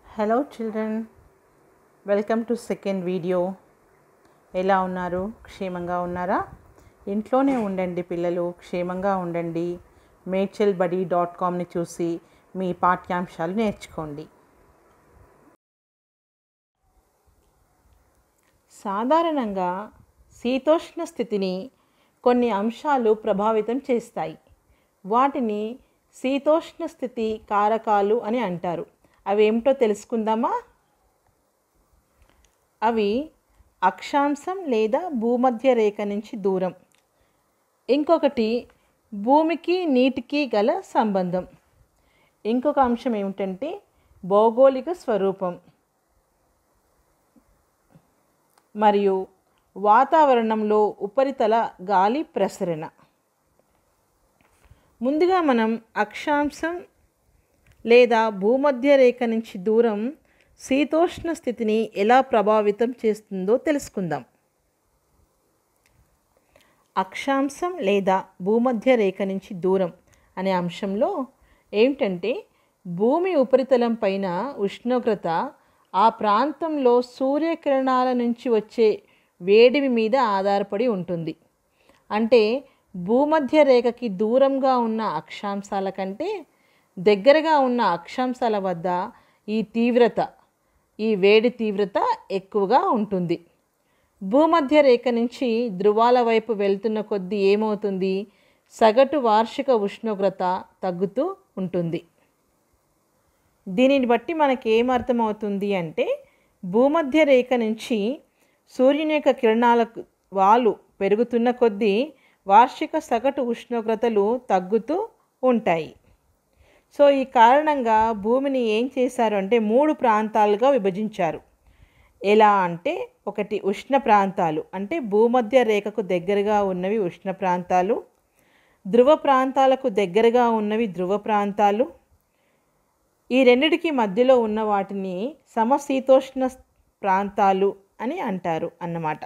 hello children welcome to second video ఎలా ఉన్నారు క్షేమంగా ఉన్నారా ఇంట్లోనే ఉండండి పిల్లలు క్షేమంగా ఉండండి మేడ్చల్ బడీ డాట్ కామ్ని చూసి మీ పాఠ్యాంశాలు నేర్చుకోండి సాధారణంగా శీతోష్ణ స్థితిని కొన్ని అంశాలు ప్రభావితం చేస్తాయి వాటిని శీతోష్ణ స్థితి కారకాలు అని అంటారు అవి ఏమిటో తెలుసుకుందామా అవి అక్షాంశం లేదా భూమధ్య రేఖ నుంచి దూరం ఇంకొకటి భూమికి నీటికి గల సంబంధం ఇంకొక అంశం ఏమిటంటే భౌగోళిక స్వరూపం మరియు వాతావరణంలో ఉపరితల గాలి ప్రసరణ ముందుగా మనం అక్షాంశం లేదా భూమధ్య రేఖ నుంచి దూరం శీతోష్ణ స్థితిని ఎలా ప్రభావితం చేస్తుందో తెలుసుకుందాం అక్షాంశం లేదా భూమధ్య రేఖ నుంచి దూరం అనే అంశంలో ఏమిటంటే భూమి ఉపరితలం పైన ఉష్ణోగ్రత ఆ ప్రాంతంలో సూర్యకిరణాల నుంచి వచ్చే వేడిమి మీద ఆధారపడి ఉంటుంది అంటే భూమధ్య రేఖకి దూరంగా ఉన్న అక్షాంశాల కంటే దగ్గరగా ఉన్న అక్షాంశాల వద్ద ఈ తీవ్రత ఈ వేడి తీవ్రత ఎక్కువగా ఉంటుంది భూమధ్య రేఖ నుంచి ధృవాల వైపు వెళ్తున్న కొద్దీ ఏమవుతుంది సగటు వార్షిక ఉష్ణోగ్రత తగ్గుతూ ఉంటుంది దీనిని బట్టి మనకి ఏమర్థమవుతుంది అంటే భూమధ్య రేఖ నుంచి సూర్యుని యొక్క కిరణాలకు వాలు పెరుగుతున్న కొద్దీ వార్షిక సగటు ఉష్ణోగ్రతలు తగ్గుతూ ఉంటాయి సో ఈ కారణంగా భూమిని ఏం చేశారు అంటే మూడు ప్రాంతాలుగా విభజించారు ఎలా అంటే ఒకటి ఉష్ణ ప్రాంతాలు అంటే భూమధ్య రేఖకు దగ్గరగా ఉన్నవి ఉష్ణ ప్రాంతాలు ధ్రువ ప్రాంతాలకు దగ్గరగా ఉన్నవి ధ్రువ ప్రాంతాలు ఈ రెండిటికి మధ్యలో ఉన్న వాటిని సమశీతోష్ణ ప్రాంతాలు అని అంటారు అన్నమాట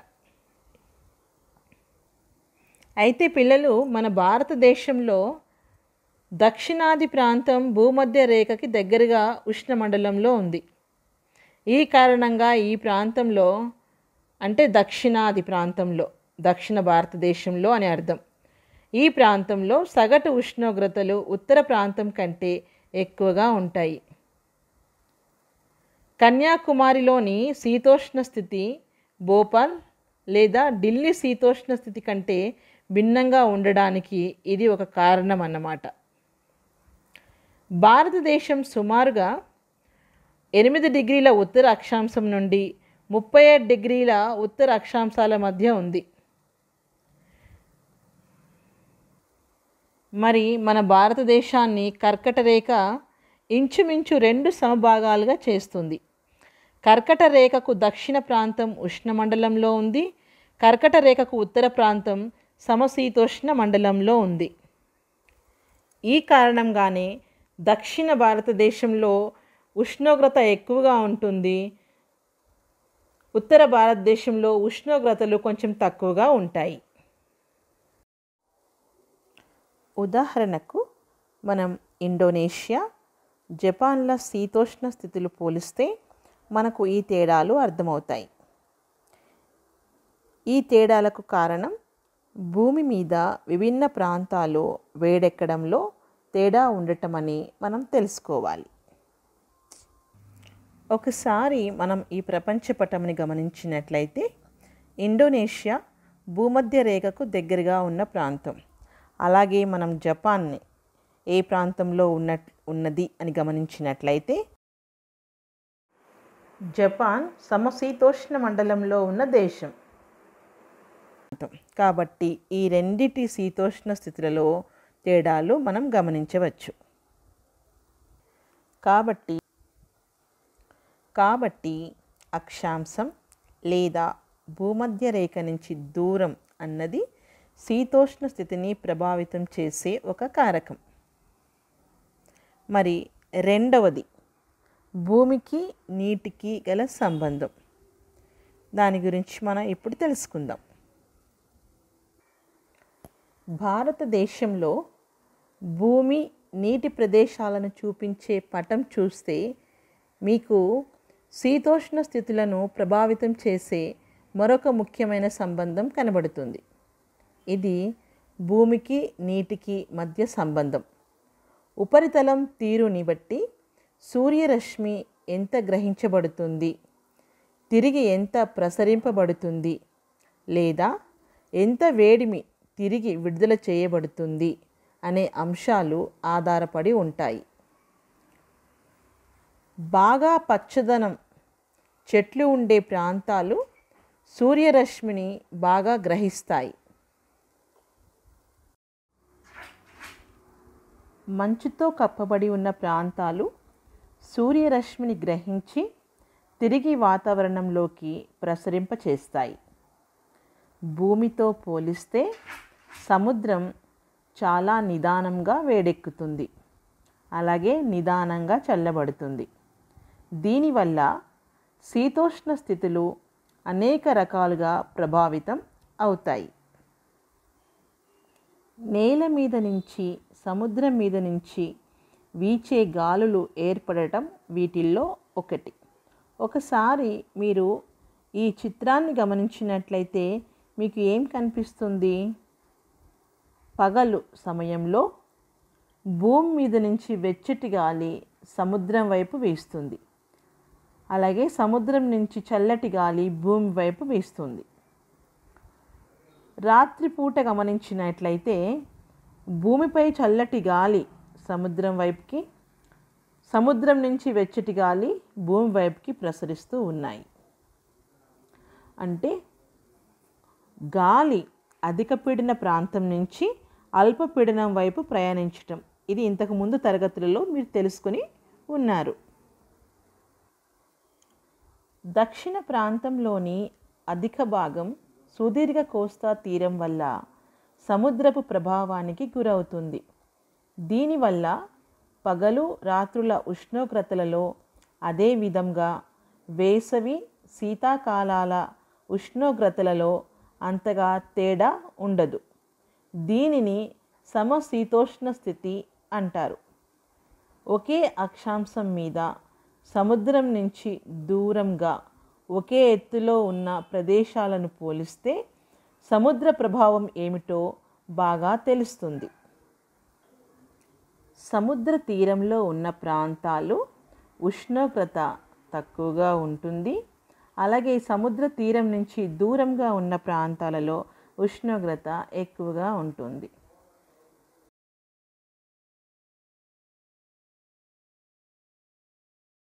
అయితే పిల్లలు మన భారతదేశంలో దక్షిణాది ప్రాంతం భూమధ్య రేఖకి దగ్గరగా ఉష్ణమండలంలో ఉంది ఈ కారణంగా ఈ ప్రాంతంలో అంటే దక్షిణాది ప్రాంతంలో దక్షిణ భారతదేశంలో అని అర్థం ఈ ప్రాంతంలో సగటు ఉష్ణోగ్రతలు ఉత్తర ప్రాంతం కంటే ఎక్కువగా ఉంటాయి కన్యాకుమారిలోని శీతోష్ణ స్థితి భోపాల్ లేదా ఢిల్లీ శీతోష్ణ స్థితి కంటే భిన్నంగా ఉండడానికి ఇది ఒక కారణం అన్నమాట భారతదేశం సుమారుగా ఎనిమిది డిగ్రీల ఉత్తర అక్షాంశం నుండి ముప్పై ఏడు డిగ్రీల ఉత్తర అక్షాంశాల మధ్య ఉంది మరి మన భారతదేశాన్ని కర్కట రేఖ ఇంచుమించు రెండు సమభాగాలుగా చేస్తుంది కర్కట రేఖకు దక్షిణ ప్రాంతం ఉష్ణమండలంలో ఉంది కర్కట రేఖకు ఉత్తర ప్రాంతం సమశీతోష్ణ మండలంలో ఉంది ఈ కారణంగానే దక్షిణ భారతదేశంలో ఉష్ణోగ్రత ఎక్కువగా ఉంటుంది ఉత్తర భారతదేశంలో ఉష్ణోగ్రతలు కొంచెం తక్కువగా ఉంటాయి ఉదాహరణకు మనం ఇండోనేషియా జపాన్ల శీతోష్ణ స్థితులు పోలిస్తే మనకు ఈ తేడాలు అర్థమవుతాయి ఈ తేడాలకు కారణం భూమి మీద విభిన్న ప్రాంతాలు వేడెక్కడంలో తేడా ఉండటమని మనం తెలుసుకోవాలి ఒకసారి మనం ఈ ప్రపంచ పటంని గమనించినట్లయితే ఇండోనేషియా భూమధ్య రేఖకు దగ్గరగా ఉన్న ప్రాంతం అలాగే మనం జపాన్ని ఏ ప్రాంతంలో ఉన్న ఉన్నది అని గమనించినట్లయితే జపాన్ సమశీతోష్ణ మండలంలో ఉన్న దేశం కాబట్టి ఈ రెండిటి శీతోష్ణ స్థితులలో తేడాలు మనం గమనించవచ్చు కాబట్టి కాబట్టి అక్షాంశం లేదా భూమధ్య రేఖ నుంచి దూరం అన్నది శీతోష్ణ స్థితిని ప్రభావితం చేసే ఒక కారకం మరి రెండవది భూమికి నీటికి గల సంబంధం దాని గురించి మనం ఇప్పుడు తెలుసుకుందాం భారతదేశంలో భూమి నీటి ప్రదేశాలను చూపించే పటం చూస్తే మీకు శీతోష్ణ స్థితులను ప్రభావితం చేసే మరొక ముఖ్యమైన సంబంధం కనబడుతుంది ఇది భూమికి నీటికి మధ్య సంబంధం ఉపరితలం తీరుని బట్టి సూర్యరశ్మి ఎంత గ్రహించబడుతుంది తిరిగి ఎంత ప్రసరింపబడుతుంది లేదా ఎంత వేడిమి తిరిగి విడుదల చేయబడుతుంది అనే అంశాలు ఆధారపడి ఉంటాయి బాగా పచ్చదనం చెట్లు ఉండే ప్రాంతాలు సూర్యరశ్మిని బాగా గ్రహిస్తాయి మంచుతో కప్పబడి ఉన్న ప్రాంతాలు సూర్యరశ్మిని గ్రహించి తిరిగి వాతావరణంలోకి ప్రసరింపచేస్తాయి భూమితో పోలిస్తే సముద్రం చాలా నిదానంగా వేడెక్కుతుంది అలాగే నిదానంగా చల్లబడుతుంది దీనివల్ల శీతోష్ణ స్థితులు అనేక రకాలుగా ప్రభావితం అవుతాయి నేల మీద నుంచి సముద్రం మీద నుంచి వీచే గాలులు ఏర్పడటం వీటిల్లో ఒకటి ఒకసారి మీరు ఈ చిత్రాన్ని గమనించినట్లయితే మీకు ఏం కనిపిస్తుంది పగలు సమయంలో భూమి మీద నుంచి వెచ్చటి గాలి సముద్రం వైపు వీస్తుంది అలాగే సముద్రం నుంచి చల్లటి గాలి భూమి వైపు వీస్తుంది రాత్రిపూట గమనించినట్లయితే భూమిపై చల్లటి గాలి సముద్రం వైపుకి సముద్రం నుంచి వెచ్చటి గాలి భూమి వైపుకి ప్రసరిస్తూ ఉన్నాయి అంటే గాలి అధిక పీడన ప్రాంతం నుంచి అల్పపీడనం వైపు ప్రయాణించటం ఇది ఇంతకు ముందు తరగతులలో మీరు తెలుసుకుని ఉన్నారు దక్షిణ ప్రాంతంలోని అధిక భాగం సుదీర్ఘ కోస్తా తీరం వల్ల సముద్రపు ప్రభావానికి గురవుతుంది దీనివల్ల పగలు రాత్రుల ఉష్ణోగ్రతలలో అదే విధంగా వేసవి శీతాకాలాల ఉష్ణోగ్రతలలో అంతగా తేడా ఉండదు దీనిని సమశీతోష్ణ స్థితి అంటారు ఒకే అక్షాంశం మీద సముద్రం నుంచి దూరంగా ఒకే ఎత్తులో ఉన్న ప్రదేశాలను పోలిస్తే సముద్ర ప్రభావం ఏమిటో బాగా తెలుస్తుంది సముద్ర తీరంలో ఉన్న ప్రాంతాలు ఉష్ణోగ్రత తక్కువగా ఉంటుంది అలాగే సముద్ర తీరం నుంచి దూరంగా ఉన్న ప్రాంతాలలో ఉష్ణోగ్రత ఎక్కువగా ఉంటుంది